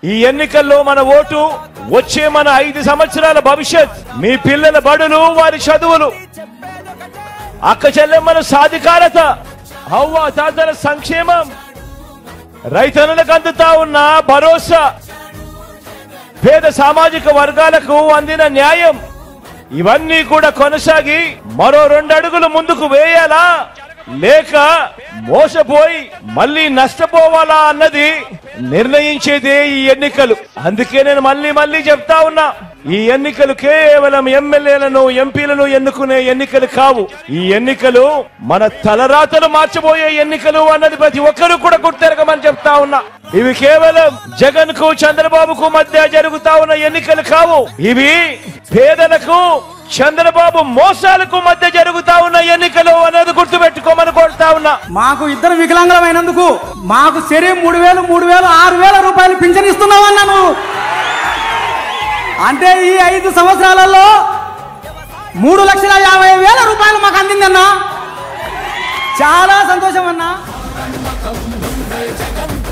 ఈ ఎన్నికల్లో మన ఓటు వచ్చే మన ఐదు సంవత్సరాల భవిష్యత్ మీ పిల్లల బడులు వారి చదువులు అక్క చెల్లెమ్మల సాధికారత అవ్వ తాతల సంక్షేమం రైతన్నులకు అందుతా ఉన్న భరోసా పేద సామాజిక వర్గాలకు అందిన న్యాయం ఇవన్నీ కూడా కొనసాగి మరో రెండు అడుగులు ముందుకు వేయాలా లేక మోసపోయి మళ్ళీ నష్టపోవాలా అన్నది నిర్ణయించేదే ఈ ఎన్నికలు అందుకే నేను మళ్ళీ మళ్ళీ చెప్తా ఉన్నా ఈ ఎన్నికలు కేవలం ఎమ్మెల్యేలను ఎంపీలను ఎన్నుకునే ఎన్నికలు కావు ఈ ఎన్నికలు మన తలరాతలు మార్చబోయే ఎన్నికలు అన్నది ప్రతి ఒక్కరూ కూడా గుర్తెరగమని చెప్తా ఉన్నా ఇవి కేవలం జగన్ కు చంద్రబాబుకు మధ్య జరుగుతా ఉన్న ఎన్నికలు కావు ఇవి పేదలకు చంద్రబాబు మోసాలకు మధ్య జరుగుతా ఉన్న ఎన్నికలు అనేది గుర్తుపెట్టుకోమని కోరుతా ఉన్నా మాకు ఇద్దరు వికలాంగులమైనందుకు మాకు సరే మూడు వేలు మూడు వేలు ఆరు వేల రూపాయలు పింఛన్ ఇస్తున్నావన్నా నువ్వు అంటే ఈ ఐదు సంవత్సరాలలో మూడు లక్షల యాభై వేల రూపాయలు మాకు అందిందన్నా చాలా సంతోషం అన్నా